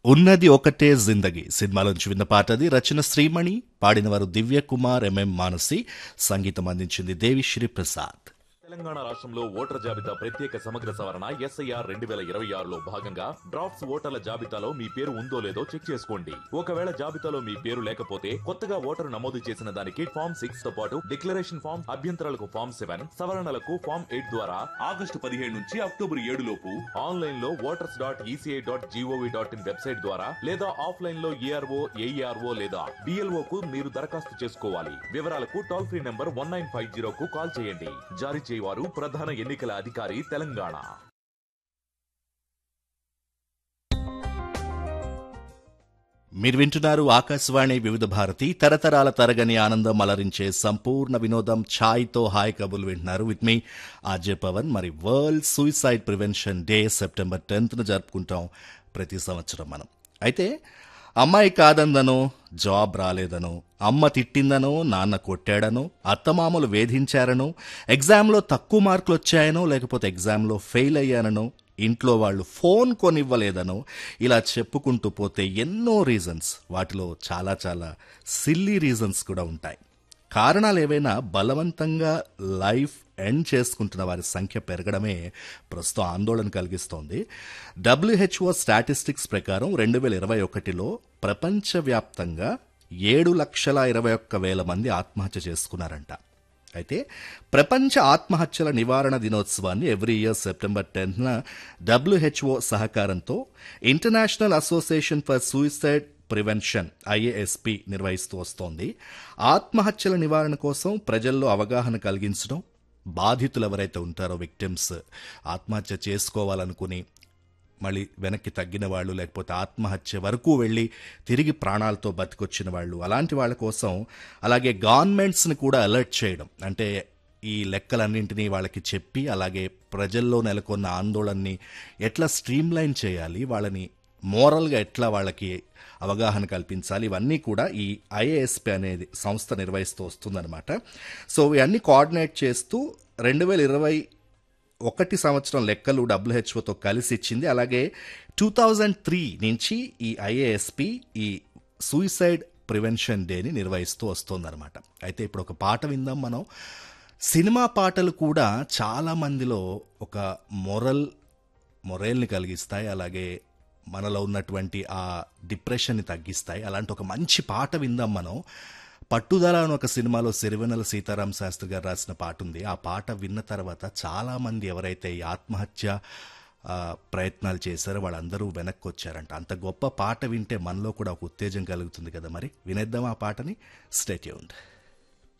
ఉన్నది ఒకటే జిందగీ సినిమాలోంచి విన్న పాట అది రచన శ్రీమణి పాడినవారు దివ్య కుమార్ ఎంఎం మానసి సంగీతం అందించింది దేవిశ్రీ ప్రసాద్ తెలంగాణ రాష్ట్రంలో ఓటర్ జాబితా ప్రత్యేక సమగ్ర సవరణ ఎస్ఐఆర్ రెండు వేల ఇరవై ఆరులో భాగంగా డ్రాఫ్ట్స్ ఓటర్ల జాబితాలో మీ పేరు ఉందో లేదో చెక్ చేసుకోండి ఒకవేళ జాబితాలో మీ పేరు లేకపోతే కొత్తగా ఓటరు నమోదు చేసిన దానికి ఫామ్ సిక్స్ తో పాటు డిక్లరేషన్ ఫామ్ అభ్యంతరాలకు ఫామ్ సెవెన్ సవరణలకు ఫామ్ ఎయిట్ ద్వారా ఆగస్టు పదిహేడు నుంచి అక్టోబర్ ఏడు లోపు ఆన్లైన్ లో voters dot ECI dot GOV dot in website ద్వారా లేదా ఆఫ్లైన్ లో ఏఆర్ఓ ఏఈఆర్ఓ లేదా బిఎల్ఓ కు మీరు దరఖాస్తు చేసుకోవాలి వివరాలకు toll free number one nine five zero కు కాల్ చేయండి జారీ చేయవారు ప్రధాన ఎన్నికల అధికారి తెలంగాణ మీరు వింటున్నారు ఆకాశవాణి వివిధ భారతి తరతరాల తరగని ఆనందం అలరించే సంపూర్ణ వినోదం ఛాయ్తో హాయ్ కబుల్ వింటున్నారు విత్ మీ ఆర్జే పవన్ మరి world suicide prevention day September టెన్త్ను జరుపుకుంటాం ప్రతి సంవత్సరం మనం అయితే అమ్మాయి కాదందనో జాబ్ రాలేదనో అమ్మ తిట్టిందనో నాన్న కొట్టాడనో అత్తమామలు వేధించారనో ఎగ్జామ్లో తక్కువ మార్కులు వచ్చాయనో లేకపోతే ఎగ్జామ్లో ఫెయిల్ అయ్యాననో ఇంట్లో వాళ్ళు ఫోన్ కొనివ్వలేదనో ఇలా చెప్పుకుంటూ పోతే ఎన్నో రీజన్స్ వాటిలో చాలా చాలా సిల్లీ రీజన్స్ కూడా ఉంటాయి కారణాలు ఏవైనా బలవంతంగా లైఫ్ ఎండ్ చేసుకుంటున్న వారి సంఖ్య పెరగడమే ప్రస్తుతం ఆందోళన కలిగిస్తోంది డబ్ల్యూహెచ్ఓ స్టాటిస్టిక్స్ ప్రకారం రెండు వేల ఇరవై ఒకటిలో ప్రపంచవ్యాప్తంగా ఏడు లక్షల ఇరవై ఒక్క వేల మంది ఆత్మహత్య చేసుకున్నారంట అయితే ప్రపంచ ఆత్మహత్యల నివారణ దినోత్సవాన్ని ఎవ్రీ ఇయర్ సెప్టెంబర్ టెన్త్న డబ్ల్యూహెచ్ఓ సహకారంతో international association for suicide prevention IASP నిర్వహిస్తూ వస్తోంది ఆత్మహత్యల నివారణ కోసం ప్రజల్లో అవగాహన కలిగించడం బాధితులు ఎవరైతే ఉంటారో విక్టిమ్స్ ఆత్మహత్య చేసుకోవాలనుకుని మళ్ళీ వెనక్కి తగ్గిన వాళ్ళు లేకపోతే ఆత్మహత్య వరకు వెళ్ళి తిరిగి ప్రాణాలతో బతికొచ్చిన వాళ్ళు అలాంటి వాళ్ళ కోసం అలాగే గవర్నమెంట్స్ని కూడా అలర్ట్ చేయడం అంటే ఈ లెక్కలన్నింటినీ వాళ్ళకి చెప్పి అలాగే ప్రజల్లో నెలకొన్న ఆందోళనని ఎట్లా స్ట్రీమ్లైన్ చేయాలి వాళ్ళని మోరల్గా ఎట్లా వాళ్ళకి అవగాహన కల్పించాలి ఇవన్నీ కూడా ఈ ఐఏఎస్పి అనేది సంస్థ నిర్వహిస్తూ వస్తుందన్నమాట సో ఇవన్నీ కోఆర్డినేట్ చేస్తూ రెండు వేల ఇరవై ఒకటి సంవత్సరం లెక్కలు డబ్ల్యూహెచ్ఓతో కలిసి ఇచ్చింది అలాగే టూ థౌజండ్ త్రీ నుంచి ఈ ఐఏఎస్పి ఈ సూయిసైడ్ ప్రివెన్షన్ డేని నిర్వహిస్తూ వస్తుందన్నమాట అయితే ఇప్పుడు ఒక పాట విందాం మనం సినిమా పాటలు కూడా చాలా మందిలో ఒక మొరల్ మొరేల్ని కలిగిస్తాయి అలాగే మనలో ఉన్నటువంటి ఆ డిప్రెషన్ని తగ్గిస్తాయి అలాంటి ఒక మంచి పాట విందాం మనం పట్టుదల అని ఒక సినిమాలో సిరివెన్నెల సీతారాం శాస్త్రి గారు రాసిన పాట ఉంది ఆ పాట విన్న తర్వాత చాలామంది ఎవరైతే ఈ ఆత్మహత్య ఆ, ప్రయత్నాలు చేశారో వాళ్ళందరూ వెనక్కి వచ్చారంట అంత గొప్ప పాట వింటే మనలో కూడా ఒక ఉత్తేజం కలుగుతుంది కదా మరి వినేద్దాం ఆ పాటని స్టేట్యూన్డ్